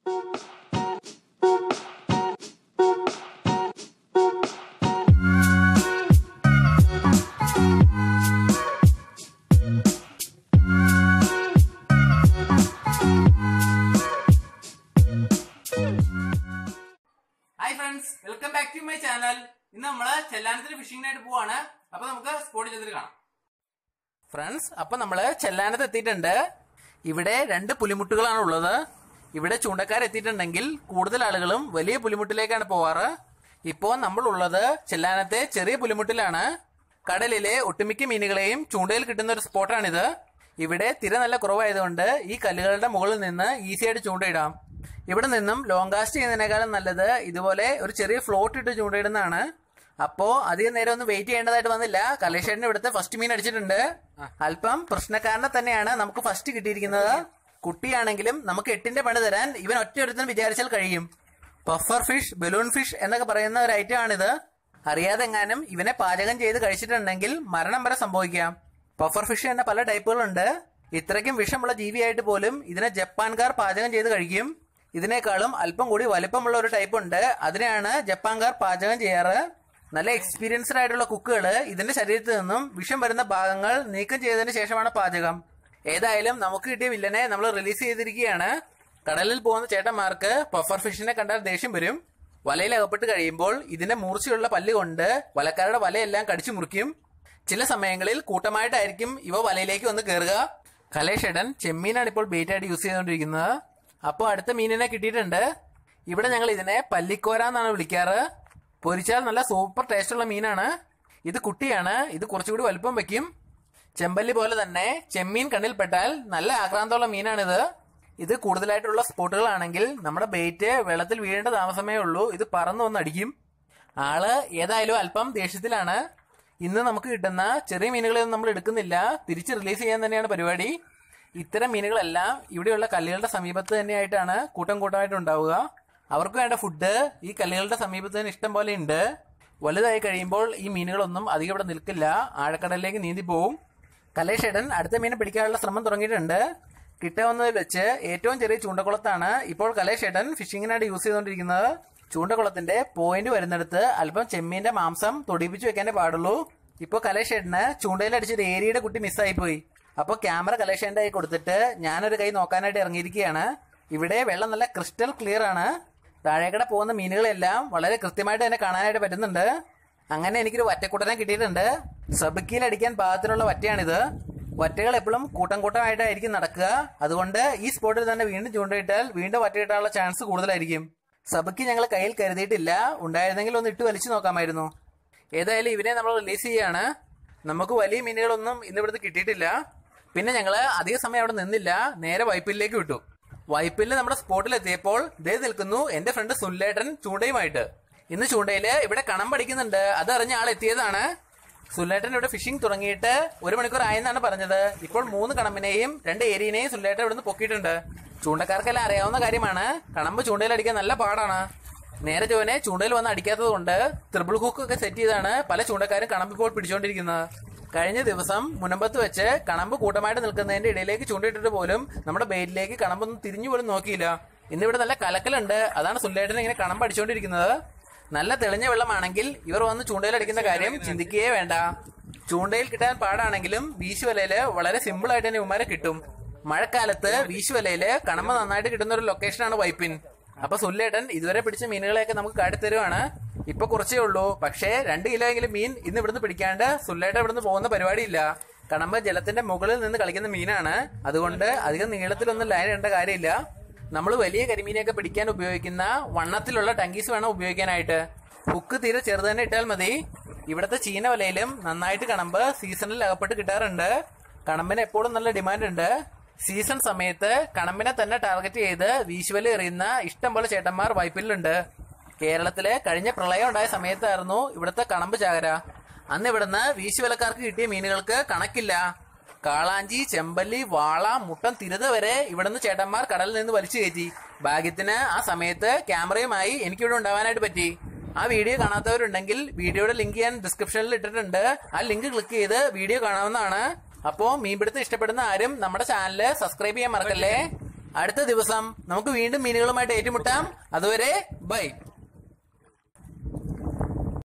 hi friends welcome back to my channel ഇന്ന് നമ്മള് ചെല്ലാനത്തിന് ഫിഷിങ്ങിനായിട്ട് പോവാണ് അപ്പൊ നമുക്ക് സ്പോട്ടിൽ ചെന്നിട്ട് കാണാം ഫ്രണ്ട്സ് അപ്പൊ നമ്മള് ചെല്ലാനത്ത് എത്തിയിട്ടുണ്ട് ഇവിടെ രണ്ട് പുലിമുട്ടുകളാണ് ഉള്ളത് ഇവിടെ ചൂണ്ടക്കാർ എത്തിയിട്ടുണ്ടെങ്കിൽ കൂടുതൽ ആളുകളും വലിയ പുലിമുട്ടിലേക്കാണ് പോവാറ് ഇപ്പോ നമ്മൾ ഉള്ളത് ചെല്ലാനത്തെ ചെറിയ പുലിമുട്ടിലാണ് കടലിലെ ഒട്ടുമിക്ക മീനുകളെയും ചൂണ്ടയിൽ കിട്ടുന്ന ഒരു സ്പോട്ടാണിത് ഇവിടെ തിര നല്ല കുറവായതുകൊണ്ട് ഈ കല്ലുകളുടെ മുകളിൽ നിന്ന് ഈസി ആയിട്ട് ചൂണ്ടയിടാം ഇവിടെ നിന്നും ലോങ് കാസ്റ്റ് ചെയ്യുന്നതിനേക്കാളും നല്ലത് ഇതുപോലെ ഒരു ചെറിയ ഫ്ലോട്ട് ഇട്ട് ചൂണ്ടയിടുന്നതാണ് അപ്പോ അധികം നേരം ഒന്നും വെയിറ്റ് ചെയ്യേണ്ടതായിട്ട് വന്നില്ല കലേഷേട്ടന് ഇവിടുത്തെ ഫസ്റ്റ് മീൻ അടിച്ചിട്ടുണ്ട് അല്പം പ്രശ്നക്കാരനെ തന്നെയാണ് നമുക്ക് ഫസ്റ്റ് കിട്ടിയിരിക്കുന്നത് കുട്ടിയാണെങ്കിലും നമുക്ക് എട്ടിന്റെ പണി തരാൻ ഇവൻ ഒറ്റ ഒരുത്തൻ വിചാരിച്ചാൽ കഴിയും പഫർ ഫിഷ് ബലൂൺ ഫിഷ് എന്നൊക്കെ പറയുന്ന ഒരു ഐറ്റം ആണിത് അറിയാതെ എങ്ങാനും ഇവനെ പാചകം ചെയ്ത് കഴിച്ചിട്ടുണ്ടെങ്കിൽ മരണം വരെ സംഭവിക്കാം പഫർ ഫിഷ് എന്ന പല ടൈപ്പുകളുണ്ട് ഇത്രയ്ക്കും വിഷമുള്ള ജീവിയായിട്ട് പോലും ഇതിനെ ജപ്പാൻകാർ പാചകം ചെയ്ത് കഴിക്കും ഇതിനേക്കാളും അല്പം കൂടി വലിപ്പമുള്ള ഒരു ടൈപ്പ് ഉണ്ട് അതിനെയാണ് ജപ്പാൻകാർ പാചകം ചെയ്യാറ് നല്ല എക്സ്പീരിയൻസ്ഡ് ആയിട്ടുള്ള കുക്കുകൾ ഇതിന്റെ ശരീരത്തിൽ നിന്നും വിഷം വരുന്ന ഭാഗങ്ങൾ നീക്കം ചെയ്തതിന് ശേഷമാണ് പാചകം ഏതായാലും നമുക്ക് കിട്ടിയ വില്ലനെ നമ്മൾ റിലീസ് ചെയ്തിരിക്കുകയാണ് കടലിൽ പോകുന്ന ചേട്ടന്മാർക്ക് പഫർ ഫിഷിനെ കണ്ടാൽ ദേഷ്യം വരും വലയിൽ അകപ്പെട്ട് കഴിയുമ്പോൾ ഇതിന്റെ മൂർച്ചയുള്ള പല്ല് കൊണ്ട് വലക്കാരുടെ വലയെല്ലാം കടിച്ചു മുറിക്കും ചില സമയങ്ങളിൽ കൂട്ടമായിട്ടായിരിക്കും ഇവ വലയിലേക്ക് വന്ന് കയറുക കലേഷേടൻ ചെമ്മീനാണ് ഇപ്പോൾ ബെയ്റ്റ് ആയിട്ട് യൂസ് ചെയ്തുകൊണ്ടിരിക്കുന്നത് അപ്പോൾ അടുത്ത മീനിനെ കിട്ടിയിട്ടുണ്ട് ഇവിടെ ഞങ്ങൾ ഇതിനെ പല്ലിക്കോര എന്നാണ് വിളിക്കാറ് പൊരിച്ചാൽ നല്ല സൂപ്പർ ടേസ്റ്റുള്ള മീനാണ് ഇത് കുട്ടിയാണ് ഇത് കുറച്ചുകൂടി വലുപ്പം വെക്കും ചെമ്പല്ലി പോലെ തന്നെ ചെമ്മീൻ കണ്ണിൽപ്പെട്ടാൽ നല്ല ആക്രാന്തമുള്ള മീനാണിത് ഇത് കൂടുതലായിട്ടുള്ള സ്പോട്ടുകളാണെങ്കിൽ നമ്മുടെ ബെയ്റ്റ് വെള്ളത്തിൽ വീഴേണ്ട താമസമേ ഉള്ളൂ ഇത് പറന്നു വന്ന് അടിക്കും ആള് ഏതായാലും അല്പം ദേഷ്യത്തിലാണ് ഇന്ന് നമുക്ക് കിട്ടുന്ന ചെറിയ മീനുകളെയൊന്നും നമ്മൾ എടുക്കുന്നില്ല തിരിച്ച് റിലീസ് ചെയ്യാൻ തന്നെയാണ് പരിപാടി ഇത്തരം മീനുകളെല്ലാം ഇവിടെയുള്ള കല്ലുകളുടെ സമീപത്ത് തന്നെയായിട്ടാണ് കൂട്ടം കൂട്ടമായിട്ട് ഉണ്ടാവുക അവർക്ക് വേണ്ട ഫുഡ് ഈ കല്ലുകളുടെ സമീപത്ത് തന്നെ ഇഷ്ടം പോലെ ഉണ്ട് വലുതായി കഴിയുമ്പോൾ ഈ മീനുകളൊന്നും അധികം ഇവിടെ നിൽക്കില്ല ആഴക്കടലിലേക്ക് നീന്തി പോവും കലേഷേടൻ അടുത്ത മീനെ പിടിക്കാനുള്ള ശ്രമം തുടങ്ങിയിട്ടുണ്ട് കിട്ടാവുന്നതിൽ വെച്ച് ഏറ്റവും ചെറിയ ചൂണ്ടക്കുളത്താണ് ഇപ്പോൾ കലേഷേട്ടൻ ഫിഷിങ്ങിനായിട്ട് യൂസ് ചെയ്തുകൊണ്ടിരിക്കുന്നത് ചൂണ്ടക്കുളത്തിന്റെ പോയിന്റ് വരുന്നിടത്ത് അല്പം ചെമ്മീന്റെ മാംസം തൊടിപ്പിച്ചു വെക്കാനേ പാടുള്ളൂ ഇപ്പോൾ കലേഷേട്ടന് ചൂണ്ടയിലടിച്ചൊരു ഏരിയയുടെ കുട്ടി മിസ്സായി പോയി അപ്പോൾ ക്യാമറ കലേഷേന്റെ കൈ കൊടുത്തിട്ട് ഞാനൊരു കൈ നോക്കാനായിട്ട് ഇറങ്ങിയിരിക്കുകയാണ് ഇവിടെ വെള്ളം നല്ല ക്രിസ്റ്റൽ ക്ലിയർ ആണ് താഴേക്കടെ പോകുന്ന മീനുകളെല്ലാം വളരെ കൃത്യമായിട്ട് തന്നെ കാണാനായിട്ട് പറ്റുന്നുണ്ട് അങ്ങനെ എനിക്കൊരു വറ്റക്കുട്ടനെ കിട്ടിയിട്ടുണ്ട് സബക്കിയിൽ അടിക്കാൻ പാകത്തിലുള്ള വറ്റയാണിത് വറ്റകൾ എപ്പോഴും കൂട്ടം കൂട്ടമായിട്ടായിരിക്കും നടക്കുക അതുകൊണ്ട് ഈ സ്പോട്ടിൽ തന്നെ വീണ്ടും ചൂണ്ടയിട്ടാൽ വീണ്ടും വറ്റ കിട്ടാനുള്ള ചാൻസ് കൂടുതലായിരിക്കും സബക്ക് ഞങ്ങൾ കയ്യിൽ കരുതിയിട്ടില്ല ഉണ്ടായിരുന്നെങ്കിൽ ഒന്ന് ഇട്ട് വലിച്ചു നോക്കാമായിരുന്നു ഏതായാലും ഇവനെ നമ്മൾ റിലീസ് ചെയ്യാണ് നമുക്ക് വലിയ മീനുകളൊന്നും ഇന്ന് ഇവിടുന്ന് കിട്ടിയിട്ടില്ല പിന്നെ ഞങ്ങള് അധിക സമയം അവിടെ നിന്നില്ല നേരെ വൈപ്പിലേക്ക് വിട്ടു വൈപ്പില് നമ്മുടെ സ്പോട്ടിൽ എത്തിയപ്പോൾ ദേ നിൽക്കുന്നു എന്റെ ഫ്രണ്ട് സുല്ലേട്ടൻ ചൂണ്ടയുമായിട്ട് ഇന്ന് ചൂണ്ടയില് ഇവിടെ കണം പഠിക്കുന്നുണ്ട് അതറിഞ്ഞ ആൾ എത്തിയതാണ് സുല്ലേട്ടൻ ഇവിടെ ഫിഷിംഗ് തുടങ്ങിയിട്ട് ഒരു മണിക്കൂർ ആയെന്നാണ് പറഞ്ഞത് ഇപ്പോൾ മൂന്ന് കണമ്പിനെയും രണ്ട് ഏരിയനെയും സുല്ലേട്ടൻ ഇവിടുന്ന് പൊക്കിയിട്ടുണ്ട് ചൂണ്ടക്കാർക്കെല്ലാം അറിയാവുന്ന കാര്യമാണ് കണമ്പ് ചൂണ്ടയിൽ അടിക്കാൻ നല്ല പാടാണ് നേരെ ചുവനെ ചൂണ്ടയിൽ വന്ന് അടിക്കാത്തത് കൊണ്ട് ത്രിബിൾ ഹൂക്ക് ഒക്കെ സെറ്റ് ചെയ്താണ് പല ചൂണ്ടക്കാരും കണമ്പ് ഇപ്പോൾ പിടിച്ചുകൊണ്ടിരിക്കുന്നത് കഴിഞ്ഞ ദിവസം മുനമ്പത്ത് വെച്ച് കണമ്പ് കൂട്ടമായിട്ട് നിൽക്കുന്നതിന്റെ ഇടയിലേക്ക് ചൂണ്ടിട്ടിട്ട് പോലും നമ്മുടെ ബെയിലിലേക്ക് കണമ്പൊന്നും തിരിഞ്ഞു പോലും നോക്കിയില്ല ഇന്നിവിടെ നല്ല കലക്കലുണ്ട് അതാണ് സുല്ലേട്ടൻ ഇങ്ങനെ കണമ്പ് അടിച്ചുകൊണ്ടിരിക്കുന്നത് നല്ല തെളിഞ്ഞ വെള്ളമാണെങ്കിൽ ഇവർ വന്ന് ചൂണ്ടയിൽ അടിക്കുന്ന കാര്യം ചിന്തിക്കുകയേ വേണ്ട ചൂണ്ടയിൽ കിട്ടാൻ പാടാണെങ്കിലും വീശുവലയില് വളരെ സിമ്പിൾ ആയിട്ട് തന്നെ ഇവന്മാരെ കിട്ടും മഴക്കാലത്ത് വീശുവലയില് കണമ്പ നന്നായിട്ട് കിട്ടുന്ന ഒരു ലൊക്കേഷനാണ് വൈപ്പിൻ അപ്പൊ സുല്ലേട്ടൻ ഇതുവരെ പിടിച്ച മീനുകളെയൊക്കെ നമുക്ക് കാട്ടിത്തരുവാണ് ഇപ്പൊ കുറച്ചേ ഉള്ളൂ പക്ഷേ രണ്ട് കിലോ എങ്കിലും മീൻ ഇന്ന് ഇവിടുന്ന് പിടിക്കാണ്ട് സുല്ലേട്ടൻ ഇവിടുന്ന് പോകുന്ന പരിപാടിയില്ല കണമ്പ് ജലത്തിന്റെ മുകളിൽ നിന്ന് കളിക്കുന്ന മീനാണ് അതുകൊണ്ട് അധികം നീളത്തിലൊന്നും ലൈൻ ഇടേണ്ട കാര്യമില്ല നമ്മൾ വലിയ കരിമീനെയൊക്കെ പിടിക്കാൻ ഉപയോഗിക്കുന്ന വണ്ണത്തിലുള്ള ടങ്കീസ് വേണം ഉപയോഗിക്കാനായിട്ട് ഹുക്ക് തീരെ ചെറുത് തന്നെ ഇട്ടാൽ മതി ഇവിടുത്തെ ചീന വലയിലും നന്നായിട്ട് കണമ്പ് സീസണിൽ അകപ്പെട്ട് കിട്ടാറുണ്ട് കണമ്പിന് എപ്പോഴും നല്ല ഡിമാൻഡ് ഉണ്ട് സീസൺ സമയത്ത് കണമ്പിനെ തന്നെ ടാർഗറ്റ് ചെയ്ത് വീശുവല എറിയുന്ന ഇഷ്ടം പോലെ ചേട്ടന്മാർ വൈപ്പിലുണ്ട് കേരളത്തിലെ കഴിഞ്ഞ പ്രളയം ഉണ്ടായ സമയത്തായിരുന്നു ഇവിടുത്തെ കണമ്പ് ചാകര അന്ന് ഇവിടുന്ന് വീശുവലക്കാർക്ക് കിട്ടിയ മീനുകൾക്ക് കണക്കില്ല കാളാഞ്ചി ചെമ്പല്ലി വാള മുട്ടൻ തിരുത വരെ ഇവിടുന്ന് ചേട്ടന്മാർ കടലിൽ നിന്ന് വലിച്ചു കയറ്റി ഭാഗ്യത്തിന് ആ സമയത്ത് ക്യാമറയുമായി എനിക്കിവിടെ ഉണ്ടാവാനായിട്ട് പറ്റി ആ വീഡിയോ കാണാത്തവരുണ്ടെങ്കിൽ വീഡിയോയുടെ ലിങ്ക് ഞാൻ ഡിസ്ക്രിപ്ഷനിൽ ഇട്ടിട്ടുണ്ട് ആ ലിങ്ക് ക്ലിക്ക് ചെയ്ത് വീഡിയോ കാണാവുന്നതാണ് അപ്പോ മീൻപിടുത്തം ഇഷ്ടപ്പെടുന്ന ആരും നമ്മുടെ ചാനല് സബ്സ്ക്രൈബ് ചെയ്യാൻ മറക്കല്ലേ അടുത്ത ദിവസം നമുക്ക് വീണ്ടും മീനുകളുമായിട്ട് ഏറ്റുമുട്ടാം അതുവരെ ബൈ